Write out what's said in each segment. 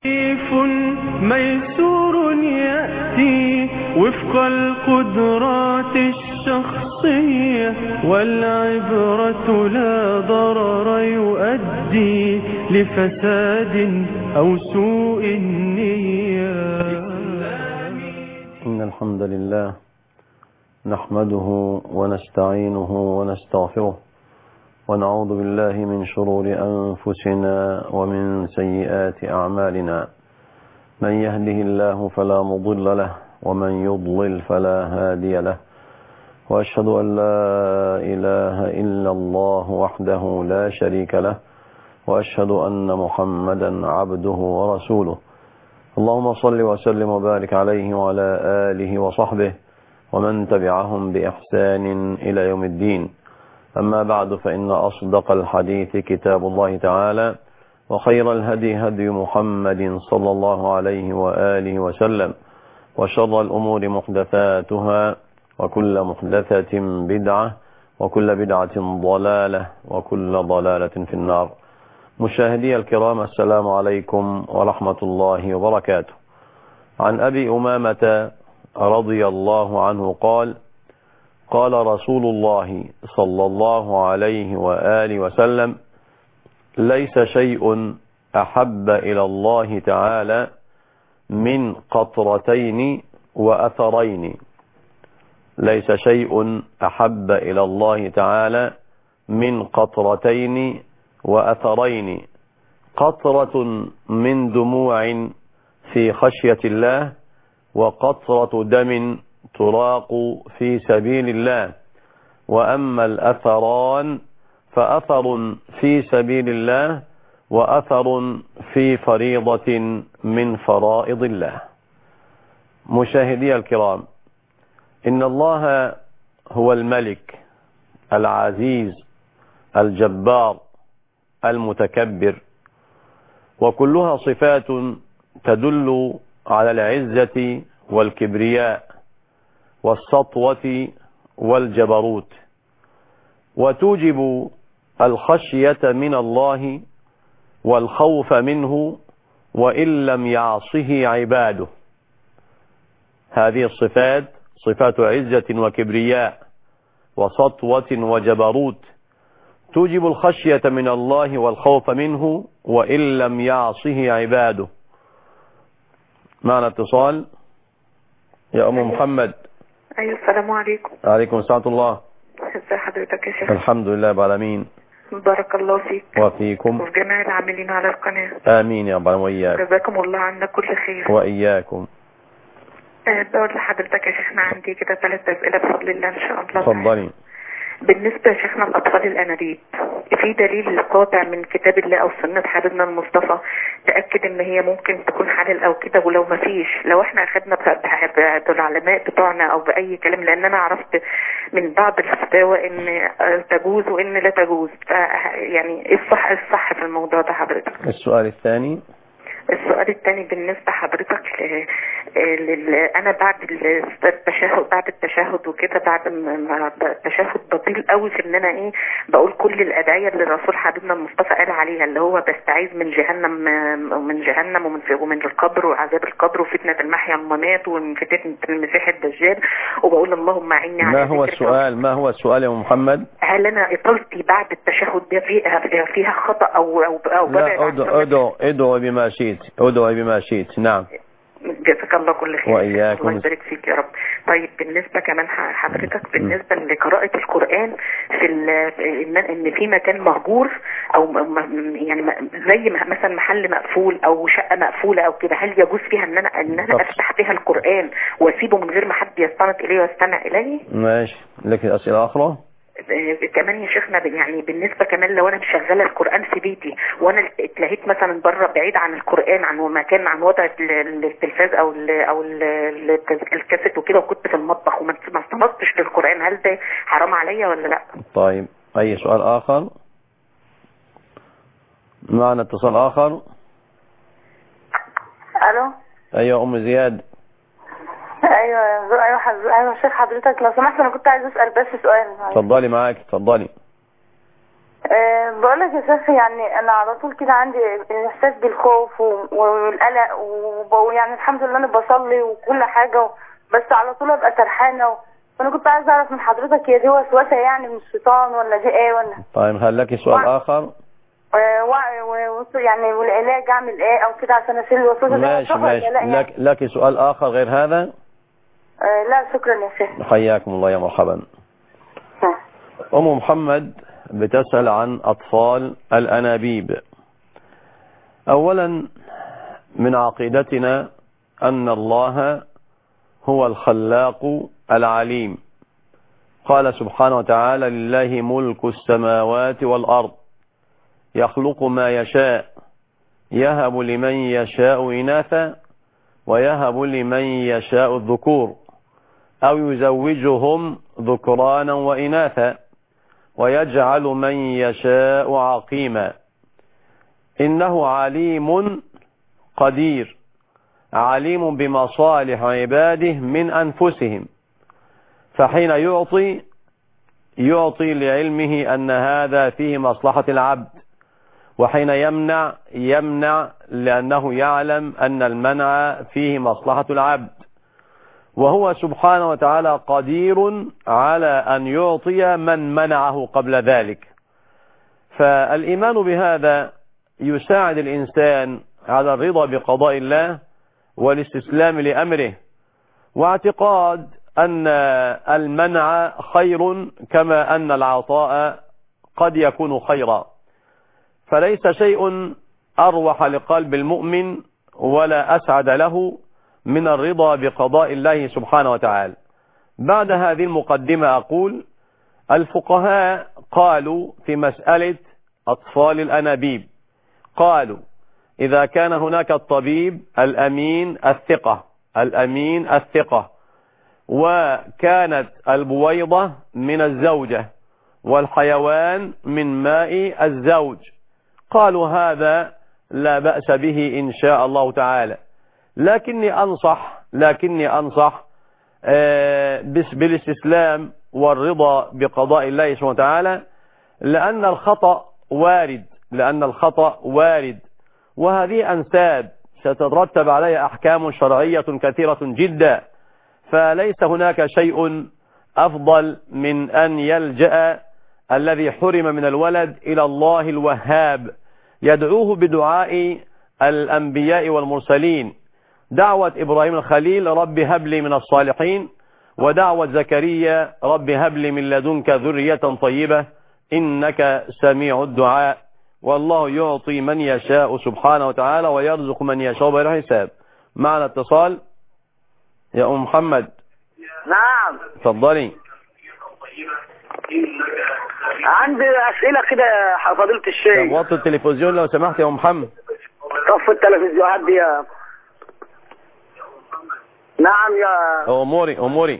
كيف ميسور يأتي وفق القدرات الشخصية والعبرة لا ضرر يؤدي لفساد أو سوء النية إن الحمد لله نحمده ونستعينه ونستغفره ونعوذ بالله من شرور أنفسنا ومن سيئات أعمالنا من يهده الله فلا مضل له ومن يضلل فلا هادي له وأشهد أن لا إله إلا الله وحده لا شريك له وأشهد أن محمدا عبده ورسوله اللهم صل وسلم وبارك عليه وعلى آله وصحبه ومن تبعهم بإحسان إلى يوم الدين أما بعد فإن أصدق الحديث كتاب الله تعالى وخير الهدي هدي محمد صلى الله عليه وآله وسلم وشر الأمور محدثاتها وكل محدثة بدعة وكل بدعة ضلالة وكل ضلالة في النار مشاهدي الكرام السلام عليكم ورحمة الله وبركاته عن أبي أمامة رضي الله عنه قال قال رسول الله صلى الله عليه وآله وسلم ليس شيء أحب إلى الله تعالى من قطرتين وأثرين ليس شيء أحب إلى الله تعالى من قطرتين وأثرين قطرة من دموع في خشية الله وقطرة دم تراق في سبيل الله وأما الأثران فأثر في سبيل الله وأثر في فريضة من فرائض الله مشاهدي الكرام إن الله هو الملك العزيز الجبار المتكبر وكلها صفات تدل على العزة والكبرياء والسطوة والجبروت وتوجب الخشية من الله والخوف منه وإن لم يعصه عباده هذه الصفات صفات عزة وكبرياء وسطوة وجبروت توجب الخشية من الله والخوف منه وإن لم يعصه عباده معنا اتصال يا أم محمد ايوه السلام عليكم عليكم السلام الله ازي حضرتك يا شيخ الحمد لله رب العالمين بارك الله فيك وفيكم وفي جميع العاملين على القناة آمين يا رب العالمين وإياك جزاكم الله عنا كل خير وإياكم آه، بقول لحضرتك يا شيخنا عندي كده ثلاث أسئلة بفضل الله إن شاء الله تفضلي بالنسبة يا شيخنا لأطفال الأنابيب في دليل قاطع من كتاب الله أو سنة حبيبنا المصطفى تأكد إن هي ممكن تكون حلال أو كده ولو ما فيش لو إحنا أخدنا ب- ب- بالعلماء بتوعنا أو بأي كلام لأن أنا عرفت من بعض الفتاوى إن آه، تجوز وإن لا تجوز ف- يعني إيه الصح إيه الصح في الموضوع ده حضرتك السؤال الثاني السؤال الثاني بالنسبة حضرتك ل... لل... أنا بعد ال- التشهد بعد التشهد وكده بعد ما ما التشهد بطيل قوي في إن أنا إيه بقول كل الأدعية اللي الرسول حبيبنا المصطفى قال عليها اللي هو بستعيذ من جهنم ومن جهنم ومن ومن القبر وعذاب القبر وفتنة المحيا والممات ومن فتنة المسيح الدجال وبقول اللهم أعني على ما هو ذكرك السؤال ما هو السؤال يا أم محمد هل أنا إطالتي بعد التشهد ده فيها فيها خطأ أو أو أو ببعد لا عن ادعو سنة ادعو ادعو بما شئت ادعو بما شئت نعم جزاك الله كل خير وإياكم. الله يبارك فيك يا رب طيب بالنسبة كمان ح- حضرتك بالنسبة لقراءة القرآن في ال- في إن إن في مكان مهجور أو م- م- يعني م- زي ما- مثلا محل مقفول أو شقة مقفولة أو كده هل يجوز فيها إن أنا إن أنا طب. أفتح فيها القرآن وأسيبه من غير ما حد يستند إليه ويستمع إليه؟ ماشي لك أسئلة أخرى آه، كمان يا شيخنا ب- يعني بالنسبة كمان لو انا مشغلة القرآن في بيتي وانا اتلهيت مثلا بره بعيد عن القرآن عن مكان عن وضع ال- ال- التلفاز او ال او ال- ال- الكاسيت وكده وكنت في المطبخ وما ما استمعتش للقرآن هل ده حرام عليا ولا لا؟ طيب أي سؤال آخر معنا اتصال آخر الو أيوة أم زياد ايوه ايوه حض... ايوه شيخ حضرتك لو سمحت انا كنت عايز اسال بس سؤال اتفضلي معاك اتفضلي أه بقول لك يا شيخ يعني انا على طول كده عندي احساس بالخوف و- والقلق وب- ويعني الحمد لله انا بصلي وكل حاجه بس على طول ابقى سرحانه و- فانا كنت عايزه اعرف من حضرتك هي دي وسوسه يعني من الشيطان ولا دي ايه ولا طيب هل لك سؤال آخر أه وع- و- وص- يعني والعلاج اعمل ايه او كده عشان اشيل الوسوسه دي ماشي صح ولا ماشي لا يعني؟ لك, لك سؤال آخر غير هذا أه لا شكرا يا شيخ حياكم الله يا مرحبا أم محمد بتسأل عن أطفال الأنابيب أولا من عقيدتنا أن الله هو الخلاق العليم قال سبحانه وتعالى لله ملك السماوات والأرض يخلق ما يشاء يهب لمن يشاء إناثا ويهب لمن يشاء الذكور أو يزوجهم ذكرانا وإناثا ويجعل من يشاء عقيما إنه عليم قدير عليم بمصالح عباده من أنفسهم فحين يعطي يعطي لعلمه أن هذا فيه مصلحة العبد وحين يمنع يمنع لأنه يعلم أن المنع فيه مصلحة العبد وهو سبحانه وتعالى قدير على أن يعطي من منعه قبل ذلك فالإيمان بهذا يساعد الإنسان على الرضا بقضاء الله والاستسلام لأمره واعتقاد أن المنع خير كما أن العطاء قد يكون خيرا فليس شيء أروح لقلب المؤمن ولا أسعد له من الرضا بقضاء الله سبحانه وتعالى بعد هذه المقدمة أقول الفقهاء قالوا في مسألة أطفال الأنابيب قالوا إذا كان هناك الطبيب الأمين الثقة الأمين الثقة وكانت البويضة من الزوجة والحيوان من ماء الزوج قالوا هذا لا بأس به إن شاء الله تعالى لكني أنصح لكني أنصح آه، بس- بالاستسلام والرضا بقضاء الله سبحانه وتعالى لأن الخطأ وارد لأن الخطأ وارد وهذه أنساب ستترتب عليها أحكام شرعية كثيرة جدا فليس هناك شيء أفضل من أن يلجأ الذي حرم من الولد إلى الله الوهاب يدعوه بدعاء الأنبياء والمرسلين دعوة إبراهيم الخليل رب هب لي من الصالحين ودعوة زكريا رب هب لي من لدنك ذرية طيبة إنك سميع الدعاء والله يعطي من يشاء سبحانه وتعالى ويرزق من يشاء بغير حساب معنا اتصال يا أم محمد نعم تفضلي عندي أسئلة كده يا فضيلة طب الشيخ وطي التلفزيون لو سمحت يا أم محمد طف التلفزيونات دي يا نعم يا أموري أموري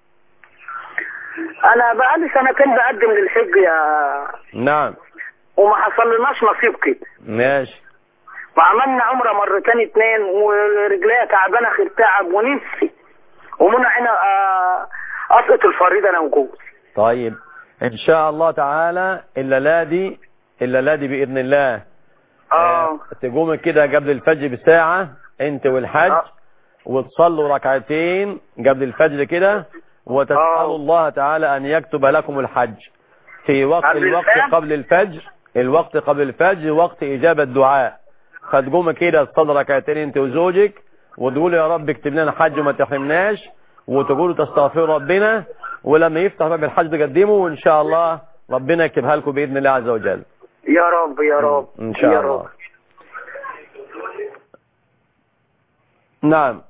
أنا بقالي سنتين بقدم للحج يا نعم وما حصلناش نصيب كده ماشي وعملنا عمرة مرتين اتنين ورجليا تعبانة خير تعب ونفسي ومنع هنا آه، أسقط الفريضة أنا وجوزي طيب إن شاء الله تعالى إلا لا دي إلا لا دي بإذن الله اه تقوم كده قبل الفجر بساعة انت والحج آه. وتصلوا ركعتين قبل الفجر كده وتسألوا آه. الله تعالى أن يكتب لكم الحج في وقت قبل الوقت الفجر؟ قبل الفجر الوقت قبل الفجر وقت إجابة دعاء فتقوم كده تصلي ركعتين انت وزوجك وتقولوا يا رب اكتب لنا حج وما تحرمناش وتقولوا تستغفروا ربنا ولما يفتح باب الحج تقدموا وإن شاء الله ربنا يكتبها لكم بإذن الله عز وجل يا رب يا رب إن شاء يا الله رب. نعم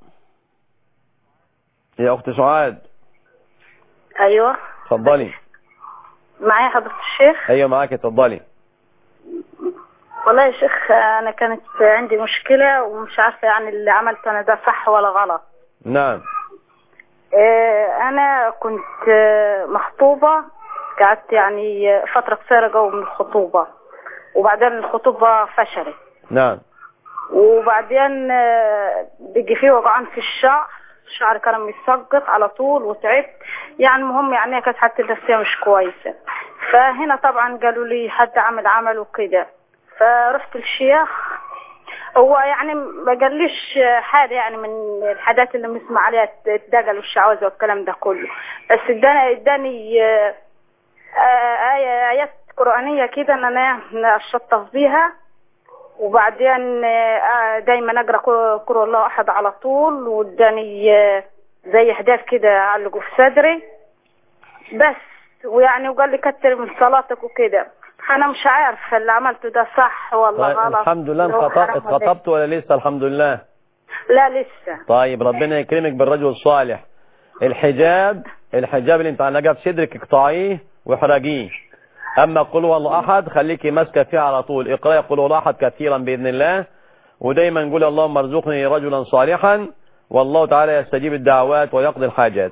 يا أخت سعاد ايوه اتفضلي معايا حضرة الشيخ ايوه معاك اتفضلي والله يا شيخ انا كانت عندي مشكلة ومش عارفة يعني اللي عملته انا ده صح ولا غلط نعم آه، انا كنت آه، مخطوبة قعدت يعني فترة قصيرة جو من الخطوبة وبعدين الخطوبة فشلت نعم وبعدين آه، بيجي فيه وجعان في الشعر شعري كان متسقط على طول وتعبت يعني المهم يعني كانت حالتي النفسية مش كويسة فهنا طبعا قالوا لي حد عمل عمل وكده فرحت للشيخ هو يعني ما قاليش حاجة يعني من الحاجات اللي بنسمع عليها الدجل والشعوذة والكلام ده كله بس اداني اداني آه، آه، آية آيات قرآنية كده ان انا اشطف بيها وبعدين آه، دايما اقرا قل قل الله احد على طول واداني آه، زي احداث كده علقوا في صدري بس ويعني وقال لي كتر من صلاتك وكده انا مش عارفه اللي عملته ده صح ولا طيب غلط الحمد لله هو انخط- حرام ولا إيه؟ اتخطبت ولا لسه الحمد لله لا لسه طيب ربنا يكرمك بالرجل الصالح الحجاب الحجاب اللي انت علقاه في صدرك اقطعيه واحرجيه اما قل هو الله احد خليكي ماسكه فيه على طول اقراي قل هو الله احد كثيرا باذن الله ودايما نقول اللهم ارزقني رجلا صالحا والله تعالى يستجيب الدعوات ويقضي الحاجات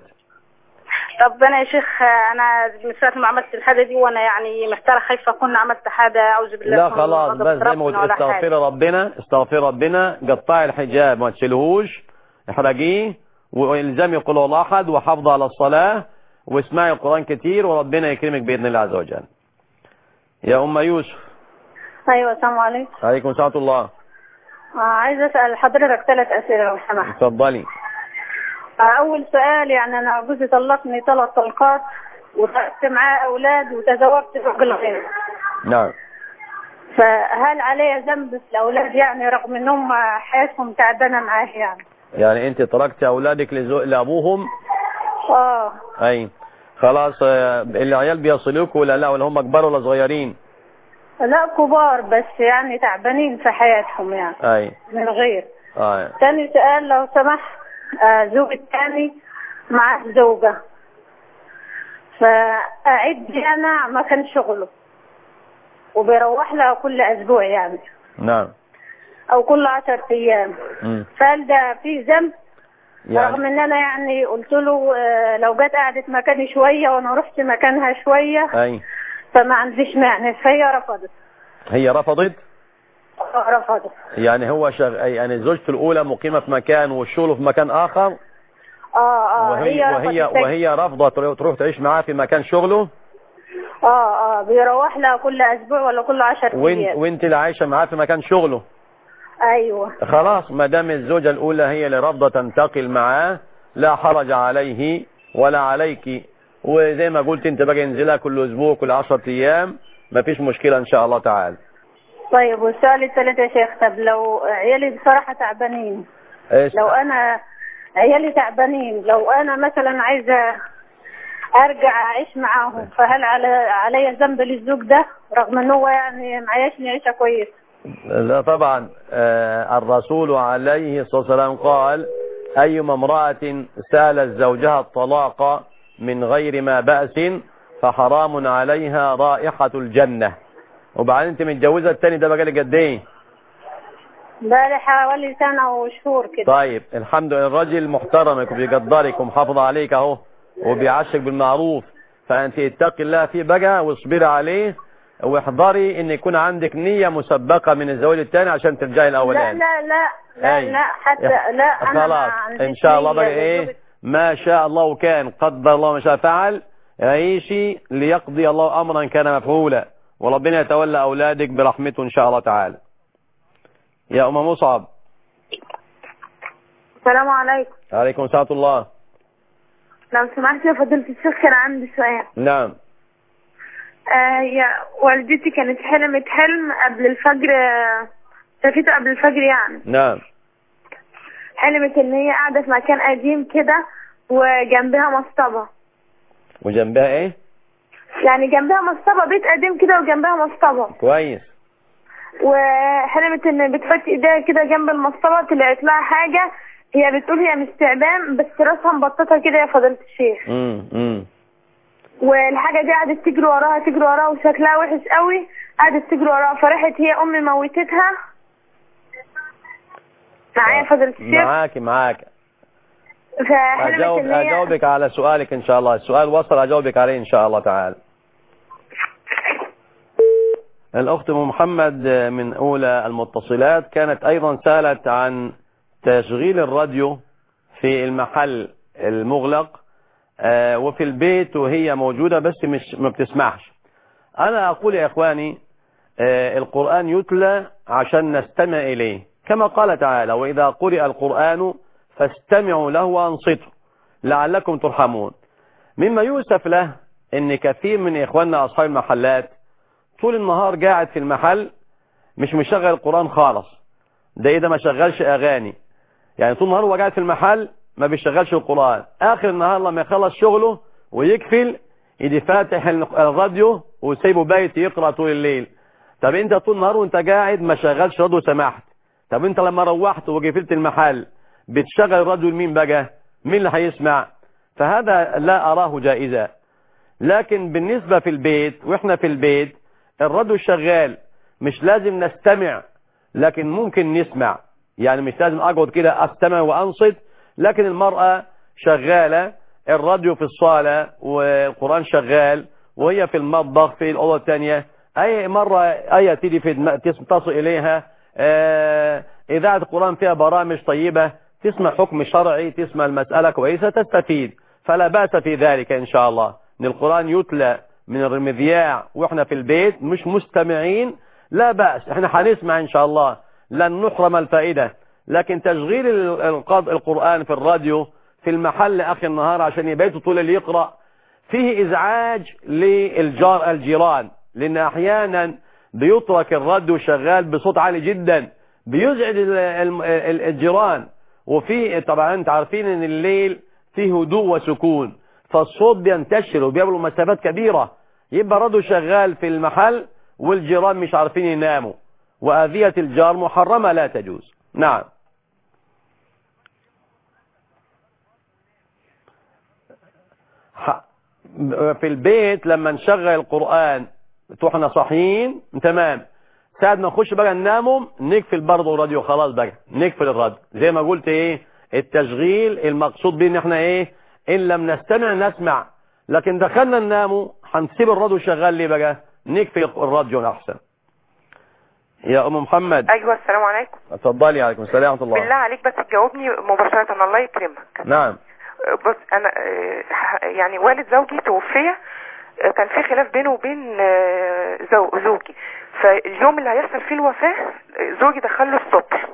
طب انا يا شيخ انا من ساعه ما عملت الحاجه دي وانا يعني محتاره خايفه اكون عملت حاجه اعوذ بالله لا من خلاص غضب بس زي ما ربنا قلت ولا حاجة. استغفري ربنا استغفري ربنا قطعي الحجاب ما تشيلهوش احرجيه والزمي قل هو الله احد وحافظي على الصلاه واسمعي القران كتير وربنا يكرمك باذن الله عز وجل يا ام يوسف ايوه السلام عليكم عليكم السلام ورحمه الله آه عايزه اسال حضرتك ثلاث اسئله لو سمحت اتفضلي آه اول سؤال يعني انا جوزي طلقني ثلاث طلقات وتركت معاه اولاد وتزوجت راجل غيره نعم فهل علي ذنب في الاولاد يعني رغم ان هم حياتهم تعبانه معاه يعني يعني انت تركت اولادك لزو... لابوهم اه اي خلاص آه، العيال بيصلوك ولا لا ولا هم كبار ولا صغيرين لا كبار بس يعني تعبانين في حياتهم يعني اي من غير اه تاني سؤال لو سمحت آه زوج التاني مع الزوجة فأعد أنا مكان شغله وبيروح لها كل أسبوع يعني نعم أو كل عشر أيام مم. فهل ده في ذنب رغم يعني إن أنا يعني قلت له آه لو جت قعدت مكاني شوية وأنا رحت مكانها شوية اي فما عنديش معنى فهي رفضت هي رفضت آه، رفضت يعني هو شغ... أي- يعني زوجته الاولى مقيمه في مكان والشغل في مكان اخر اه اه وهي هي وهي رفضت وهي رافضه تروح تروح تعيش معاه في مكان شغله اه اه بيروح لها كل اسبوع ولا كل عشر وانت ايام وانت اللي عايشه معاه في مكان شغله ايوه خلاص ما دام الزوجه الاولى هي اللي رافضه تنتقل معاه لا حرج عليه ولا عليك وزي ما قلت انت بقى انزلها كل اسبوع كل 10 ايام ما فيش مشكله ان شاء الله تعالى طيب والسؤال الثالث يا شيخ طب لو عيالي بصراحة تعبانين ايش لو انا عيالي تعبانين لو انا مثلا عايزة ارجع اعيش معاهم فهل على علي ذنب للزوج ده رغم ان هو يعني معيشني عيشة كويسة لا طبعا آه، الرسول عليه الصلاة والسلام قال أيما امرأة سالت زوجها الطلاق من غير ما بأس فحرام عليها رائحة الجنة وبعدين انت متجوزة التاني ده بقالي قد ايه بقالي حوالي سنة وشهور كده طيب الحمد لله الراجل محترمك وبيقدرك ومحافظ عليك اهو وبيعشق بالمعروف فانت اتقي الله فيه بقى واصبري عليه واحذري ان يكون عندك نية مسبقة من الزواج الثاني عشان ترجعي لا الاولاني لا لا لا أي. لا حتى لا انا ما خلاص عنديش ان شاء الله نية بقى ايه للزوج ما شاء الله كان قدر الله ما شاء فعل عيشي ليقضي الله امرا كان مفعولا وربنا يتولى اولادك برحمته ان شاء الله تعالى يا ام مصعب السلام عليكم عليكم السلام ورحمة الله لو سمحت يا فضيلة الشيخ كان عندي سؤال نعم آه يا والدتي كانت حلمت حلم قبل الفجر آه، شافته قبل الفجر يعني نعم حلمت ان هي قاعدة في مكان قديم كده وجنبها مصطبة وجنبها ايه يعني جنبها مصطبة بيت قديم كده وجنبها مصطبة كويس وحلمت ان بتحط ايديها كده جنب المصطبة طلعت لها حاجة هي بتقول هي مش تعبان بس راسها مبططة كده يا فضيلة الشيخ امم امم والحاجة دي قعدت تجري وراها تجري وراها وشكلها وحش قوي قعدت تجري وراها فرحت هي امي موتتها معايا يا فضيلة الشيخ معاك معاك فحلمت أجاوب ان هي أجاوبك على سؤالك إن شاء الله السؤال وصل أجاوبك عليه إن شاء الله تعالى الأخت أم محمد من أولى المتصلات كانت أيضا سألت عن تشغيل الراديو في المحل المغلق آه، وفي البيت وهي موجودة بس مش ما بتسمعش انا اقول يا اخواني آه، القرآن يتلى عشان نستمع اليه كما قال تعالى واذا قرئ القرآن فاستمعوا له وانصتوا لعلكم ترحمون مما يؤسف له ان كثير من اخواننا اصحاب المحلات طول النهار قاعد في المحل مش مشغل القرآن خالص ده اذا ما شغلش اغاني يعني طول النهار هو قاعد في المحل ما بيشغلش القرآن اخر النهار لما يخلص شغله ويكفل يجي فاتح الراديو وسيبه بايت يقرأ طول الليل طب انت طول النهار وانت قاعد ما شغلش راديو سمحت طب انت لما روحت وقفلت المحل بتشغل الراديو لمين بقى مين اللي هيسمع فهذا لا اراه جائزا لكن بالنسبة في البيت واحنا في البيت الراديو شغال مش لازم نستمع لكن ممكن نسمع يعني مش لازم اقعد كده استمع وانصت لكن المرأة شغالة الراديو في الصالة والقرآن شغال وهي في المطبخ في الأوضة الثانية أي مرة أي تيجي في دم... تصل إليها آه إذاعة القرآن فيها برامج طيبة تسمع حكم شرعي تسمع المسألة كويسة تستفيد فلا بأس في ذلك إن شاء الله إن القرآن يتلى من المذياع وإحنا في البيت مش مستمعين لا بأس إحنا هنسمع إن شاء الله لن نحرم الفائدة لكن تشغيل القرآن في الراديو في المحل اخي النهار عشان يبيتوا طول اللي يقرأ فيه ازعاج للجار الجيران لان احيانا بيترك الراديو شغال بصوت عالي جدا بيزعج الجيران وفي طبعا انت عارفين ان الليل فيه هدوء وسكون فالصوت بينتشر وبيبلغ مسافات كبيرة يبقى الراديو شغال في المحل والجيران مش عارفين يناموا وأذية الجار محرمة لا تجوز نعم في البيت لما نشغل القرآن احنا صاحيين تمام ساعة ما نخش بقى نناموا نقفل برضه الراديو خلاص بقى نقفل الراديو زي ما قلت ايه التشغيل المقصود بيه ان احنا ايه ان لم نستمع نسمع لكن دخلنا نناموا هنسيب الراديو شغال ليه بقى نقفل الراديو احسن يا ام محمد ايوه السلام عليكم اتفضلي عليكم السلام ورحمه الله بالله عليك بس تجاوبني مباشره الله يكرمك نعم بص انا آه، يعني والد زوجي توفي آه، كان في خلاف بينه وبين آه، زو زوجي فاليوم اللي هيحصل فيه الوفاة زوجي دخله الصبح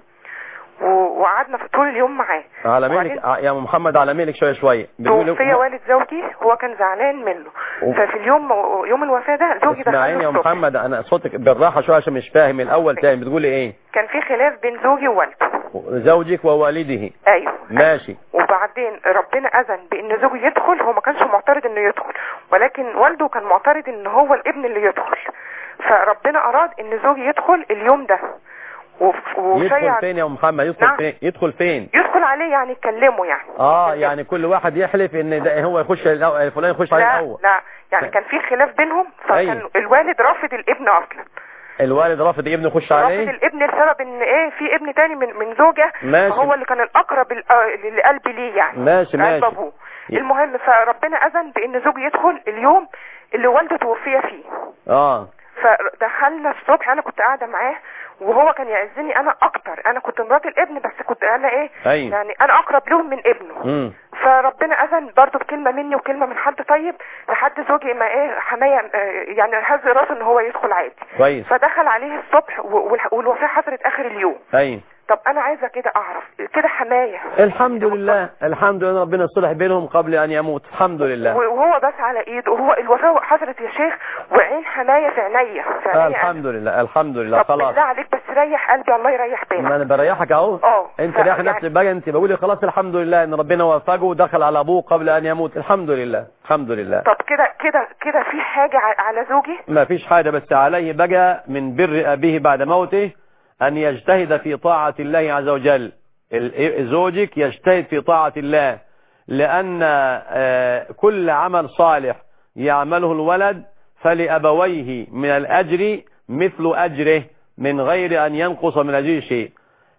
و- وقعدنا في طول اليوم معاه على ميلك وبعدين يا ام محمد على ميلك شويه شويه بتقولي- توفي والد زوجي هو كان زعلان منه أوف. ففي اليوم يوم الوفاة ده زوجي دخله اسمعيني يا الصبح محمد انا صوتك بالراحه شويه عشان مش فاهم الاول تاني بتقولي ايه كان في خلاف بين زوجي ووالده زوجك ووالده ايوه ماشي وبعدين ربنا اذن بان زوجي يدخل هو ما كانش معترض انه يدخل ولكن والده كان معترض ان هو الابن اللي يدخل فربنا اراد ان زوجي يدخل اليوم ده وف- يدخل وشيع فين يا ام محمد يدخل نعم. فين يدخل فين يدخل عليه يعني يكلمه يعني اه يكلمه. يعني كل واحد يحلف ان ده هو يخش الأول- فلان يخش عليه لا الاول لا يعني كان في خلاف بينهم فكان أيوة. الوالد رافض الابن اصلا الوالد رافض ابنه يخش رافض عليه الابن لسبب ان ايه في ابن تاني من من زوجه ماشي. فهو اللي كان الاقرب ال- آه، لقلبي ليه يعني ماشي قلب ماشي ابوه المهم فربنا اذن بان زوجي يدخل اليوم اللي والده توفي فيه اه فدخلنا الصبح انا كنت قاعده معاه وهو كان يعزني انا اكتر انا كنت مرات الابن بس كنت انا ايه أيوة. يعني انا اقرب لهم من ابنه امم فربنا اذن برضه بكلمه مني وكلمه من حد طيب لحد زوجي ما ايه حمايه آه، يعني هز راسه ان هو يدخل عادي كويس فدخل عليه الصبح و- والح- والوفاه حصلت اخر اليوم ايوه طب انا عايزه كده اعرف كده حمايه الحمد لله الحمد لله ربنا يصلح بينهم قبل ان يموت الحمد لله وهو بس على ايده وهو الوفاه حصلت يا شيخ وعين حمايه في عينيا في آه عينيا الحمد لله الحمد لله طب خلاص بالله عليك بس ريح قلبي الله يريح بالك ما انا بريحك اهو اه انت ف- ريح يعني- نفسك بقى انت بقولي خلاص الحمد لله ان ربنا وفقه ودخل على ابوه قبل ان يموت الحمد لله الحمد لله طب كده كده كده في حاجه ع- على زوجي ما فيش حاجة بس عليه بقى من بر أبيه بعد موته أن يجتهد في طاعة الله عز وجل ال- زوجك يجتهد في طاعة الله لأن آه، كل عمل صالح يعمله الولد فلأبويه من الأجر مثل أجره من غير أن ينقص من أجره شيء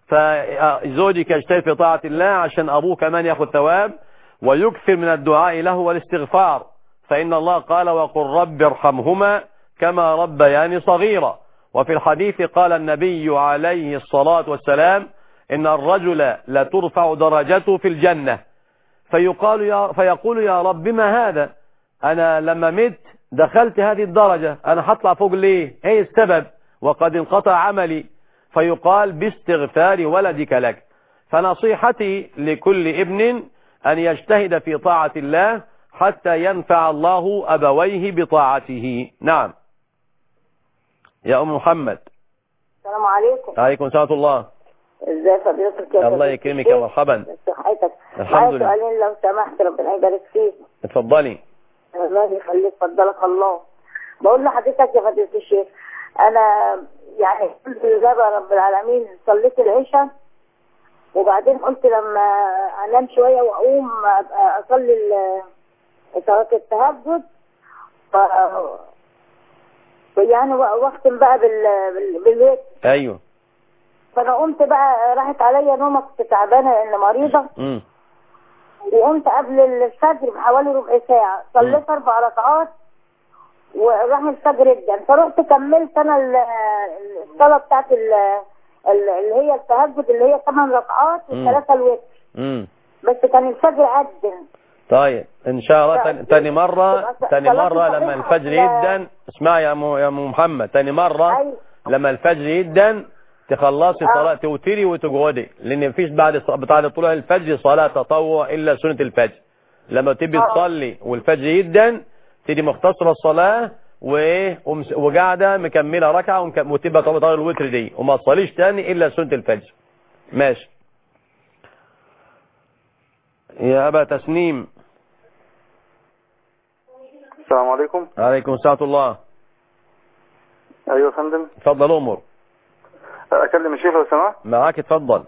فزوجك يجتهد في طاعة الله عشان أبوه كمان يأخذ ثواب ويكثر من الدعاء له والاستغفار فإن الله قال وقل رب ارحمهما كما ربياني صغيرا وفي الحديث قال النبي عليه الصلاة والسلام إن الرجل لا ترفع درجته في الجنة فيقال يا فيقول يا رب ما هذا أنا لما مت دخلت هذه الدرجة أنا هطلع فوق ليه ايه السبب وقد انقطع عملي فيقال باستغفار ولدك لك فنصيحتي لكل ابن أن يجتهد في طاعة الله حتى ينفع الله أبويه بطاعته نعم يا أم محمد السلام عليكم عليكم سلام الله ازي فضيلتك يا الله فضيلة يكرمك يا الشيخ؟ مرحبا صحتك الحمد معايا لله. سؤالين لو سمحت ربنا يبارك فيك اتفضلي الله يخليك فضلك الله بقول لحضرتك يا فضيلة الشيخ انا يعني قلت لله رب العالمين صليت العشاء وبعدين قلت لما انام شويه واقوم ابقى اصلي ال- صلاه التهجد ف يعني واختم بقى بال بال- بالوتر أيوه فانا قمت بقى راحت عليا نومه كنت تعبانه لان مريضه مم. وقمت قبل الفجر بحوالي ربع ساعة صليت أربع ركعات وراح الفجر جدا فرحت كملت أنا ال- الصلاة بتاعت ال- ال- اللي هي التهجد اللي هي ثمان ركعات مم. وثلاثة الوتر مم. بس كان الفجر أذن طيب ان شاء الله تاني- تاني مرة تبقى تاني صلاة مرة الصبح لما الفجر ولا- يدن اسمع يا ام يا ام محمد تاني مرة أيوة. لما الفجر يدن تخلصي آه. صلاة توتري وتقعدي لان مفيش بعد بعد طلوع الفجر صلاة تطوع الا سنة الفجر لما تبي آه. تصلي والفجر يدن تيجي مختصرة الصلاة وايه ومس- وقاعدة مكملة ركعة ومك- وتبقى طبعا طبعا الوتر دي وما تصليش تاني الا سنة الفجر ماشي يا ابا تسنيم السلام عليكم عليكم السلام ورحمة الله ايوه يا فندم اتفضل امر اكلم الشيخ لو سمحت معاك اتفضل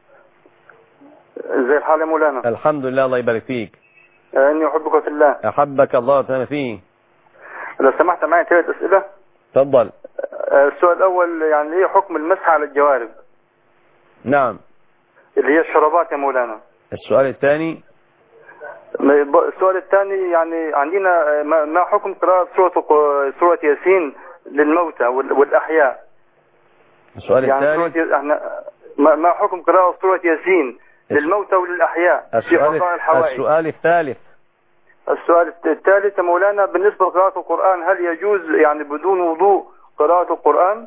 ازي الحال يا مولانا الحمد لله الله يبارك فيك آه، اني احبك في الله احبك الله تعالى فيه لو سمحت معي ثلاث اسئله اتفضل آه، السؤال الاول يعني ايه حكم المسح على الجوارب نعم اللي هي الشرابات يا مولانا السؤال الثاني ما- السؤال الثاني يعني عندنا آه، ما ما حكم قراءة سورة الق- سورة ياسين للموتى وال- والأحياء السؤال يعني الثالث سورة ي- احنا ما ما حكم قراءة سورة ياسين للموتى وللأحياء في السؤال قضاء الحوائج السؤال الثالث السؤال الثالث يا مولانا بالنسبة لقراءة القرآن هل يجوز يعني بدون وضوء قراءة القرآن؟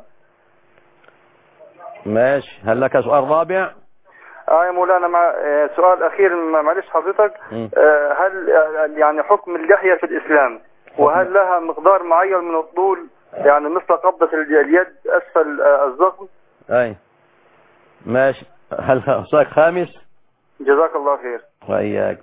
ماشي هل لك سؤال رابع اه يا مولانا مع آه، سؤال أخير ما- معلش حضرتك مم. آه، هل آه، يعني حكم اللحية في الإسلام وهل لها مقدار معين من الطول يعني مثل قبضة الج- اليد أسفل آه، الزقم اي ماشي هل سؤال خامس جزاك الله خير وإياك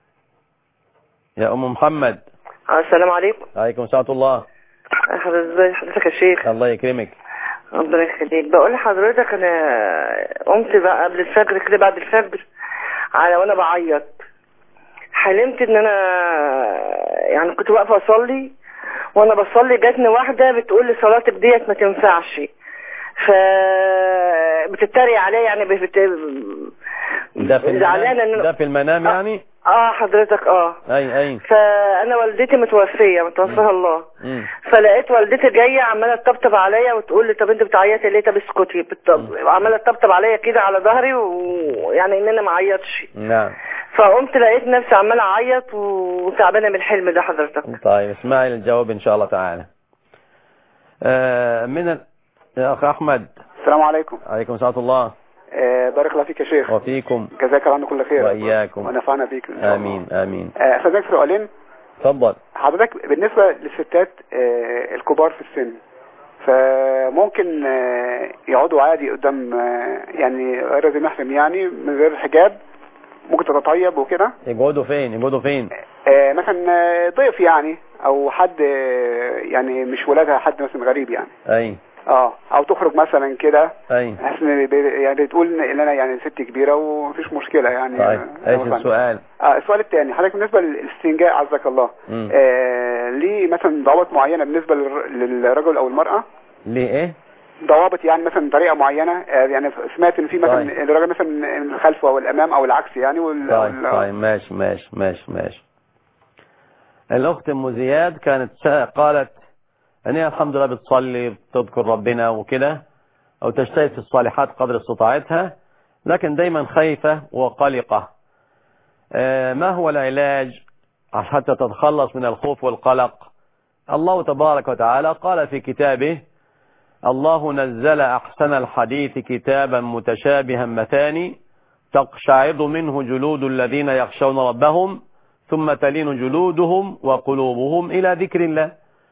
يا أم محمد السلام عليكم عليكم السلام ورحمة الله حضرتك ازي حضرتك يا شيخ الله يكرمك ربنا يخليك بقول لحضرتك انا قمت بقى قبل الفجر كده بعد الفجر على وانا بعيط حلمت ان انا يعني كنت واقفه اصلي وانا بصلي جاتني واحده بتقول لي صلاتك ديت ما تنفعش ف بتتريق عليا يعني بت... ده في زعلانه المنام ان ده في المنام يعني اه حضرتك اه اي اي فانا والدتي متوفيه متوفاها الله مم. فلقيت والدتي جايه عماله تطبطب عليا وتقول لي طب انت بتعيطي ليه طب اسكتي بت- عماله تطبطب عليا كده على ظهري ويعني ان انا ما اعيطش نعم فقمت لقيت نفسي عماله اعيط وتعبانه من الحلم ده حضرتك طيب اسمعي الجواب ان شاء الله تعالى آه من ال... يا اخ احمد السلام عليكم عليكم السلام ورحمة الله آه، بارك الله فيك يا شيخ وفيكم جزاك الله عنا كل خير وإياكم. ونفعنا بيك إن شاء الله. امين امين آه، استاذنك سؤالين تفضل حضرتك بالنسبة للستات آه، الكبار في السن فممكن آه، يقعدوا عادي قدام آه، يعني غير ذي محرم يعني من غير حجاب ممكن تتطيب وكده يقعدوا فين يقعدوا فين آه، مثلا آه، ضيف يعني او حد آه، يعني مش ولادها حد مثلا غريب يعني اي اه او تخرج مثلا كده اي بحيث إن ب- يعني تقول ان انا يعني ست كبيره ومفيش مشكله يعني طيب آه، ايش مثلاً. السؤال اه السؤال الثاني حضرتك بالنسبه للاستنجاء عزك الله مم. آه ليه مثلا ضوابط معينه بالنسبه للر- للرجل او المراه ليه ايه ضوابط يعني مثلا طريقه معينه آه يعني سمعت ان في مثلا طيب. الراجل مثلا من الخلف او الامام او العكس يعني وال... طيب وال... طيب ماشي ماشي ماشي ماشي الأخت أم زياد كانت سا- قالت أن هي الحمد لله بتصلي بتذكر ربنا وكده أو تجتهد في الصالحات قدر استطاعتها لكن دايما خايفة وقلقة آه، ما هو العلاج حتى تتخلص من الخوف والقلق الله تبارك وتعالى قال في كتابه الله نزل أحسن الحديث كتابا متشابها مثاني تقشعر منه جلود الذين يخشون ربهم ثم تلين جلودهم وقلوبهم إلى ذكر الله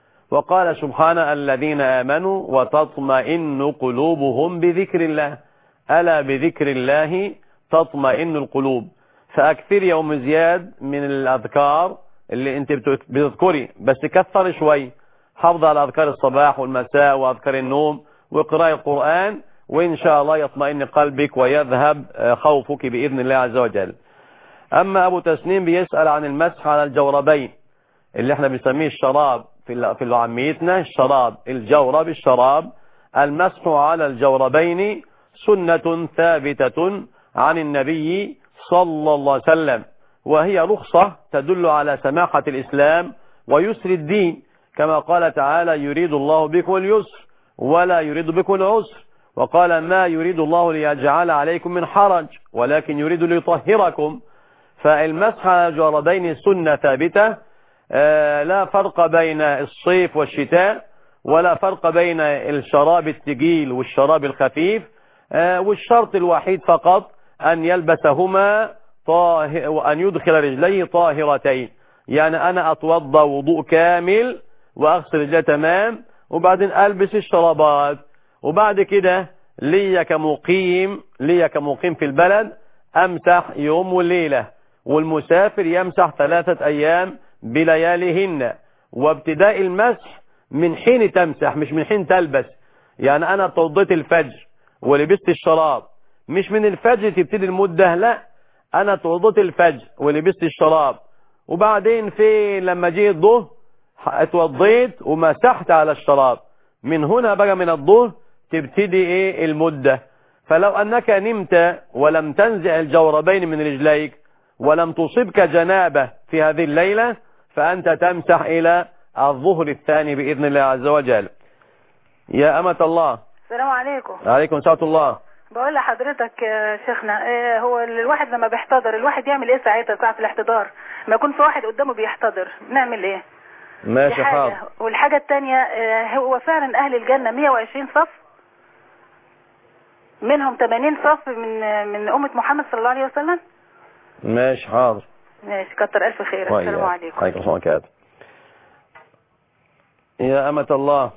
وقال سبحانه الذين آمنوا وتطمئن قلوبهم بذكر الله ألا بذكر الله تطمئن القلوب فأكثر يوم زياد من الأذكار اللي انت بت- بتذكري بس كثر شوي حافظ على أذكار الصباح والمساء وأذكار النوم وقراءة القرآن وإن شاء الله يطمئن قلبك ويذهب آه، خوفك بإذن الله عز وجل أما أبو تسنيم بيسأل عن المسح على الجوربين اللي احنا بنسميه الشراب في ال- في عاميتنا الشراب الجورب الشراب المسح على الجوربين سنة ثابتة عن النبي صلى الله عليه وسلم وهي رخصة تدل على سماحة الإسلام ويسر الدين كما قال تعالى يريد الله بكم اليسر ولا يريد بكم العسر وقال ما يريد الله ليجعل عليكم من حرج ولكن يريد ليطهركم فالمسح على الجوردين سنة ثابتة آه، لا فرق بين الصيف والشتاء ولا فرق بين الشراب الثقيل والشراب الخفيف آه، والشرط الوحيد فقط أن يلبسهما طاهر وأن يدخل رجليه طاهرتين يعني أنا أتوضى وضوء كامل وأغسل رجلي تمام وبعدين ألبس الشرابات وبعد كده ليا كمقيم ليا كمقيم في البلد أمسح يوم والليلة والمسافر يمسح ثلاثة أيام بلياليهن وابتداء المسح من حين تمسح مش من حين تلبس يعني أنا توضيت الفجر ولبست الشراب مش من الفجر تبتدي المدة لا أنا توضيت الفجر ولبست الشراب وبعدين في لما جه الظهر اتوضيت ومسحت على الشراب من هنا بقى من الظهر تبتدي ايه المدة فلو انك نمت ولم تنزع الجوربين من رجليك ولم تصبك جنابة في هذه الليلة فانت تمسح الى الظهر الثاني باذن الله عز وجل يا امة الله السلام عليكم عليكم ساعة الله بقول لحضرتك يا شيخنا إيه هو الواحد لما بيحتضر الواحد يعمل ايه ساعتها ساعة الاحتضار ما يكون في واحد قدامه بيحتضر نعمل ايه دي ماشي حاجة حاضر والحاجة التانية آه، هو فعلا اهل الجنة 120 صف منهم 80 صف من من أمة محمد صلى الله عليه وسلم ماشي حاضر ماشي كتر ألف خير السلام وإياك. عليكم عليكم السلام وبركاته يا أمة الله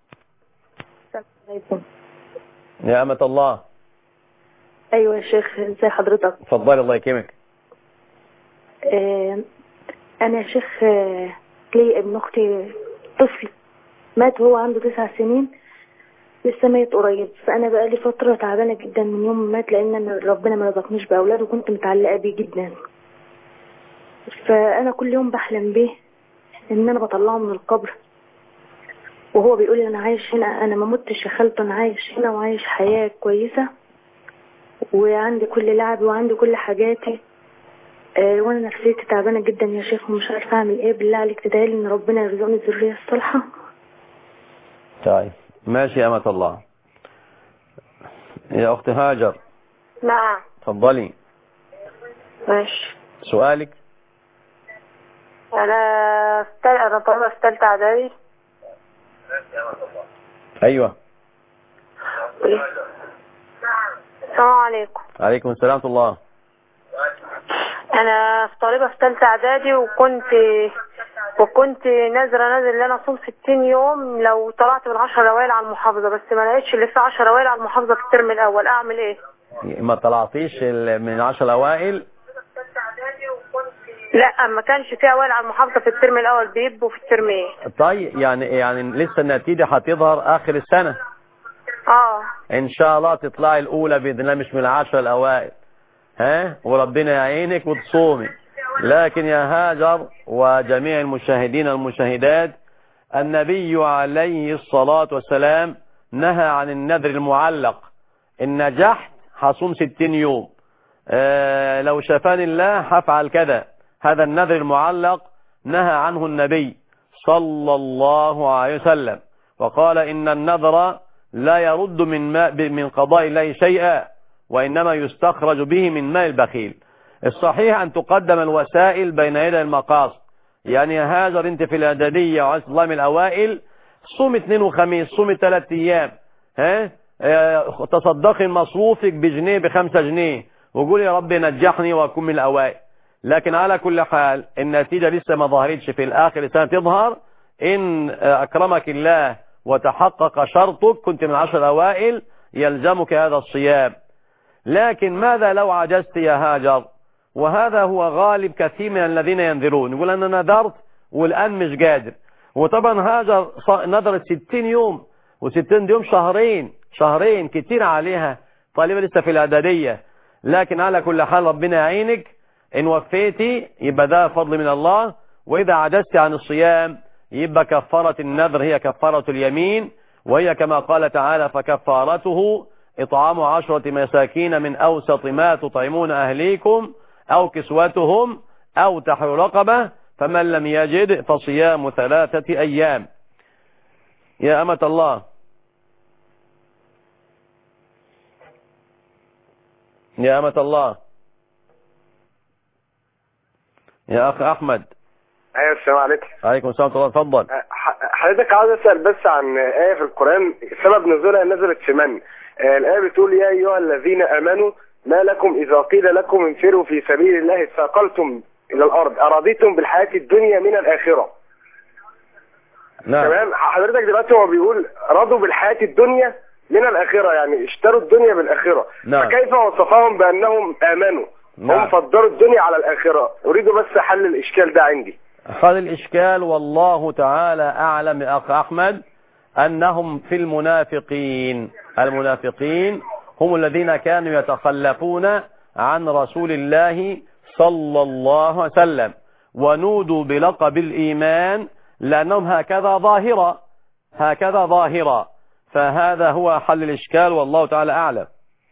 عليكم يا أمة الله ايوه يا شيخ ازي حضرتك اتفضلي الله يكرمك آه انا يا شيخ آه، لي ابن اختي طفل مات وهو عنده تسع سنين لسه ميت قريب فانا بقالي فتره تعبانه جدا من يوم ما مات لان أنا ربنا ما رزقنيش باولاد وكنت متعلقه بيه جدا فانا كل يوم بحلم بيه ان انا بطلعه من القبر وهو بيقول لي انا عايش هنا انا ما متش يا خالته انا عايش هنا وعايش حياه كويسه وعندي كل لعبي وعندي كل حاجاتي آه، وانا نفسيتي تعبانه جدا يا شيخ ومش عارفه اعمل ايه بالله عليك تدعي لي ان ربنا يرزقني الذريه الصالحه طيب ماشي يا أمة الله يا أخت هاجر نعم اتفضلي ماشي سؤالك انا في تل... انا طالبه في ثالثه اعدادي أيوة السلام عليكم عليكم السلام ورحمة الله انا في طالبه في ثالثه اعدادي وكنت وكنت نازله نازل ان انا اصوم 60 يوم لو طلعت من 10 اوائل على المحافظه بس ما لقيتش لسه 10 اوائل على المحافظه في الترم الاول اعمل ايه ما طلعتيش ال- من عشر الأوائل لا ما كانش في اوائل على المحافظه في الترم الاول بيبقوا في الترمين طيب يعني يعني لسه النتيجة هتظهر آخر السنة اه إن شاء الله تطلعي الأولى بإذن الله مش من العشر الأوائل ها وربنا يعينك وتصومي لكن يا هاجر وجميع المشاهدين والمشاهدات النبي عليه الصلاة والسلام نهى عن النذر المعلق إن نجحت هصوم ستين يوم آه لو شفاني الله هفعل كذا هذا النذر المعلق نهى عنه النبي صلى الله عليه وسلم وقال إن النذر لا يرد من ما من قضاء الله شيئا وإنما يستخرج به من ماء البخيل الصحيح أن تقدم الوسائل بين يدي المقاصد يعني يا هاجر انت في الإعدادية وعايز الله من الأوائل صوم اثنين وخميس صوم ثلاث أيام ها اه تصدقي مصروفك بجنيه بخمسة جنيه وقول يا رب نجحني وأكون من الأوائل لكن على كل حال النتيجة لسه ما ظهرتش في الآخر السنة تظهر إن أكرمك الله وتحقق شرطك كنت من عشر الأوائل يلزمك هذا الصيام لكن ماذا لو عجزت يا هاجر وهذا هو غالب كثير من الذين ينذرون يقول أنا نذرت والآن مش قادر وطبعا هاجر نذرت 60 يوم و60 يوم شهرين شهرين كتير عليها طالبة لسه في الإعدادية لكن على كل حال ربنا يعينك إن وفيتي يبقى ده فضل من الله وإذا عجزت عن الصيام يبقى كفارة النذر هي كفارة اليمين وهي كما قال تعالى فكفارته إطعام عشرة مساكين من أوسط ما تطعمون أهليكم أو كسوتهم أو تحرير رقبة فمن لم يجد فصيام ثلاثة أيام يا أمة الله يا أمة الله يا أخ أحمد ايوه السلام عليكم عليكم السلام ورحمة الله اتفضل ح- حضرتك عاوز اسال بس عن ايه في القران سبب نزولها نزلت في من آه، الايه بتقول يا ايها الذين امنوا ما لكم اذا قيل لكم انفروا في سبيل الله اثاقلتم الى الارض ارضيتم بالحياه الدنيا من الاخره نعم تمام حضرتك دلوقتي هو بيقول رضوا بالحياه الدنيا من الاخره يعني اشتروا الدنيا بالاخره نعم. فكيف وصفهم بانهم امنوا هم نعم. فضلوا الدنيا على الاخره اريد بس حل الاشكال ده عندي هذا الإشكال والله تعالى أعلم يا أخ أحمد أنهم في المنافقين المنافقين هم الذين كانوا يتخلفون عن رسول الله صلى الله عليه وسلم ونودوا بلقب الإيمان لأنهم هكذا ظاهرة هكذا ظاهرة فهذا هو حل الإشكال والله تعالى أعلم